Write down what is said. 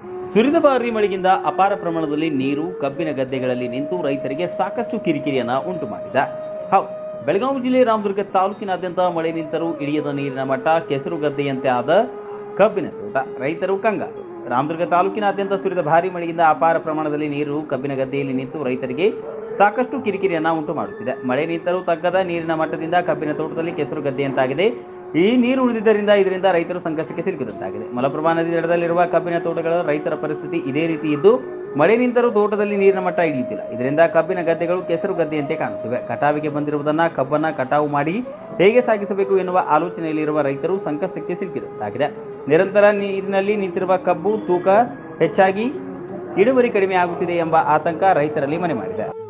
ಸುರಿದ ಭಾರಿ ಮಳೆಗಿಂದ ಅಪಾರ ಪ್ರಮಾಣದಲ್ಲಿ ನೀರು ಕಬ್ಬಿನ ಗದ್ದೆಗಳಲ್ಲಿ ನಿಂತು ರೈತರಿಗೆ ಸಾಕಷ್ಟು ಕಿರಿಕಿರಿಯನ್ನ ಉಂಟು ಮಾಡಿದೆ ಹೌದು ಬೆಳಗಾವಿ ಜಿಲ್ಲೆ ರಾಮದುರ್ಗ ತಾಲೂಕಿನಾದ್ಯಂತ ಮಳೆ ನಿಂತರೂ ಇಳಿಯದ ನೀರಿನ ಮಟ್ಟ ಕೆಸರು ಗದ್ದೆಯಂತೆ ಆದ ಕಬ್ಬಿನ ತೋಟ ರೈತರು ಕಂಗಾಲು ರಾಮದುರ್ಗ ತಾಲೂಕಿನಾದ್ಯಂತ ಸುರಿದ ಭಾರಿ ಮಳೆಯಿಂದ ಅಪಾರ ಪ್ರಮಾಣದಲ್ಲಿ ನೀರು ಕಬ್ಬಿನ ಗದ್ದೆಯಲ್ಲಿ ನಿಂತು ರೈತರಿಗೆ ಸಾಕಷ್ಟು ಕಿರಿಕಿರಿಯನ್ನ ಉಂಟು ಮಾಡುತ್ತಿದೆ ಮಳೆ ನಿಂತರೂ ತಗ್ಗದ ನೀರಿನ ಮಟ್ಟದಿಂದ ಕಬ್ಬಿನ ತೋಟದಲ್ಲಿ ಕೆಸರು ಗದ್ದೆಯಂತಾಗಿದೆ ಈ ನೀರು ಉಳಿದಿದ್ದರಿಂದ ಇದರಿಂದ ರೈತರು ಸಂಕಷ್ಟಕ್ಕೆ ಸಿಲುಕಿದಂತಾಗಿದೆ ಮಲಪ್ರಭಾ ನದಿ ದಡದಲ್ಲಿರುವ ಕಬ್ಬಿನ ತೋಟಗಳ ರೈತರ ಪರಿಸ್ಥಿತಿ ಇದೇ ರೀತಿ ಇದ್ದು ಮಳೆ ನಿಂತರೂ ತೋಟದಲ್ಲಿ ನೀರಿನ ಮಟ್ಟ ಇಳಿಯುತ್ತಿಲ್ಲ ಇದರಿಂದ ಕಬ್ಬಿನ ಗದ್ದೆಗಳು ಕೆಸರು ಗದ್ದೆಯಂತೆ ಕಾಣುತ್ತಿವೆ ಕಟಾವಿಗೆ ಬಂದಿರುವುದನ್ನ ಕಬ್ಬನ್ನ ಕಟಾವು ಮಾಡಿ ಹೇಗೆ ಸಾಗಿಸಬೇಕು ಎನ್ನುವ ಆಲೋಚನೆಯಲ್ಲಿರುವ ರೈತರು ಸಂಕಷ್ಟಕ್ಕೆ ಸಿಲುಕಿದಂತಾಗಿದೆ ನಿರಂತರ ನೀರಿನಲ್ಲಿ ನಿಂತಿರುವ ಕಬ್ಬು ತೂಕ ಹೆಚ್ಚಾಗಿ ಇಳುವರಿ ಕಡಿಮೆ ಆಗುತ್ತಿದೆ ಎಂಬ ಆತಂಕ ರೈತರಲ್ಲಿ ಮನೆ ಮಾಡಿದೆ